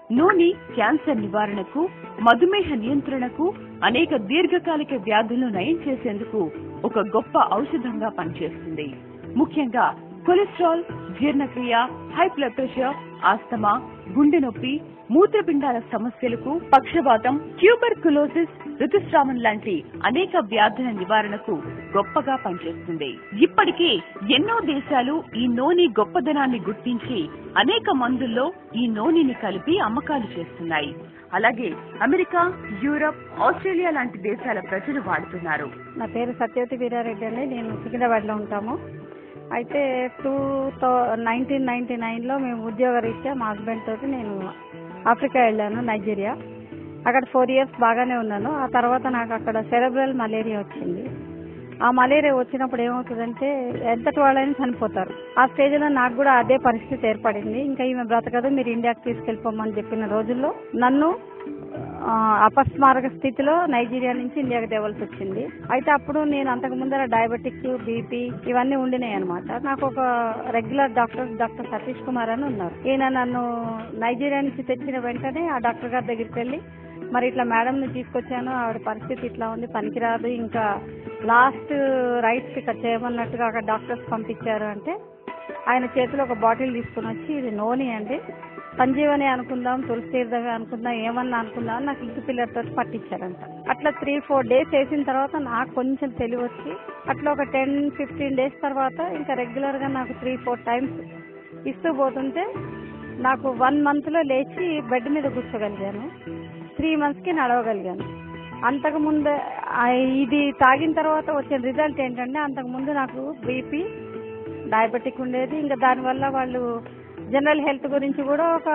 నూనె క్యాన్సర్ నివారణకు మధుమేహ నియంత్రణకు అనేక దీర్ఘకాలిక వ్యాధులను నయం చేసేందుకు ఒక గొప్ప ఔషధంగా పనిచేస్తుంది ముఖ్యంగా కొలెస్ట్రాల్ జీర్ణక్రియ హై బ్లడ్ ప్రెషర్ ఆస్తమా గుండె నొప్పి మూత్రపిండాల సమస్యలకు పక్షవాతం ట్యూబర్కులోసిస్ ఋతుస్రావం లాంటి అనేక వ్యాధుల నివారణకు గొప్పగా పనిచేస్తుంది ఇప్పటికే ఎన్నో దేశాలు ఈ నూనె గొప్పదనాన్ని గుర్తించి అనేక మందుల్లో ఈ నూనెని కలిపి అమ్మకాలు చేస్తున్నాయి అలాగే అమెరికా యూరప్ ఆస్ట్రేలియా లాంటి దేశాల ప్రజలు వాడుతున్నారు నా పేరు సత్యవతి వీరారెడ్డి అండి నేను సికింద్రాబాద్లో ఉంటాము అయితే టూ థౌ నైన్టీన్ నైన్టీ నైన్లో మేము ఉద్యోగరీత్యా మా హస్బెండ్ తోటి నేను ఆఫ్రికా వెళ్ళాను నైజీరియా అక్కడ ఫోర్ ఇయర్స్ బాగానే ఉన్నాను ఆ తర్వాత నాకు అక్కడ సెరెబ్రల్ మలేరియా వచ్చింది ఆ మలేరియా వచ్చినప్పుడు ఏమవుతుందంటే ఎంతటి వాళ్ళైనా చనిపోతారు ఆ స్టేజ్లో నాకు కూడా అదే పరిస్థితి ఏర్పడింది ఇంకా ఈమె బ్రతకదు మీరు ఇండియాకి తీసుకెళ్ళిపోమని చెప్పిన రోజుల్లో నన్ను ఆ, అపస్మారక స్థితిలో నైజీరియా నుంచి ఇండియాకి తేవాల్సి వచ్చింది అయితే అప్పుడు నేను అంతకు ముందర డయాబెటిక్ బీపీ ఇవన్నీ ఉండినాయి అనమాట నాకు ఒక regular doctor doctor Satish Kumar అని ఉన్నారు ఈయన నన్ను నైజీరియా నుంచి తెచ్చిన వెంటనే ఆ డాక్టర్ గారి దగ్గరికి వెళ్ళి మరి ఇట్లా మేడం ని తీసుకొచ్చాను ఆవిడ పరిస్థితి ఇట్లా ఉంది పనికిరాదు ఇంకా లాస్ట్ రైట్స్ ఇక్కడ చేయమన్నట్టుగా అక్కడ డాక్టర్స్ పంపించారు అంటే ఆయన చేతిలో ఒక బాటిల్ తీసుకుని వచ్చి ఇది నోని అండి సంజీవని అనుకుందాం తులసి తీర్థమే అనుకుందాం ఏమన్నా అనుకుందాం నాకు ఇంటి పిల్లలతో పట్టించారంట అట్లా త్రీ ఫోర్ డేస్ వేసిన తర్వాత నాకు కొంచెం తెలివి వచ్చి అట్లా ఒక టెన్ ఫిఫ్టీన్ డేస్ తర్వాత ఇంకా రెగ్యులర్ గా నాకు త్రీ ఫోర్ టైమ్స్ ఇస్తూ పోతుంటే నాకు వన్ మంత్ లో లేచి బెడ్ మీద కూర్చోగలిగాను త్రీ మంత్స్ కి నడవగలిగాను అంతకు ముందు ఆ, ఇది తాగిన తర్వాత వచ్చిన రిజల్ట్ ఏంటంటే అంతకు ముందు నాకు బీపీ డయాబెటిక్ ఉండేది ఇంకా దానివల్ల వాళ్ళు జనరల్ హెల్త్ గురించి కూడా ఒక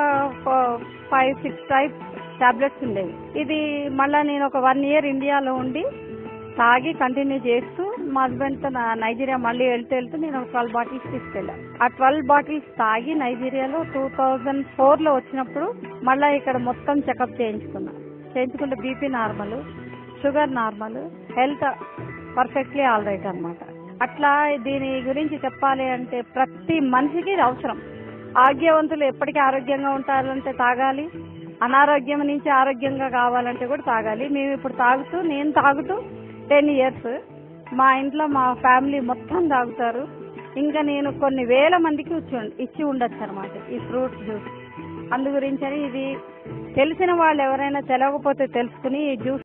ఫైవ్ సిక్స్ టైప్ టాబ్లెట్స్ ఉండేవి ఇది మళ్ళా నేను ఒక వన్ ఇయర్ ఇండియాలో ఉండి తాగి కంటిన్యూ చేస్తూ మా హస్బెండ్ తో నా నైజీరియా మళ్ళీ వెళ్తూ వెళ్తూ నేను ఒక ట్వెల్వ్ బాటిల్స్ తీసుకెళ్ళా ఆ ట్వెల్వ్ బాటిల్స్ తాగి నైజీరియాలో టూ థౌజండ్ ఫోర్ లో వచ్చినప్పుడు మళ్ళా ఇక్కడ మొత్తం చెకప్ చేయించుకున్నా చేయించుకుంటే BP normal sugar normal health perfectly all right అనమాట అట్లా దీని గురించి చెప్పాలి అంటే ప్రతి మనిషికి ఇది అవసరం ఆరోగ్యవంతులు ఎప్పటికీ ఆరోగ్యంగా ఉంటారంటే తాగాలి అనారోగ్యం నుంచి ఆరోగ్యంగా కావాలంటే కూడా తాగాలి మేము ఇప్పుడు తాగుతూ నేను తాగుతూ టెన్ ఇయర్స్ మా ఇంట్లో మా ఫ్యామిలీ మొత్తం తాగుతారు ఇంకా నేను కొన్ని వేల మందికి ఇచ్చి ఉం- ఇచ్చి ఉండొచ్చు అనమాట ఈ ఫ్రూట్ జ్యూస్ అందు గురించి ఇది తెలిసిన వాళ్ళు ఎవరైనా తెలవకపోతే తెలుసుకుని ఈ జ్యూస్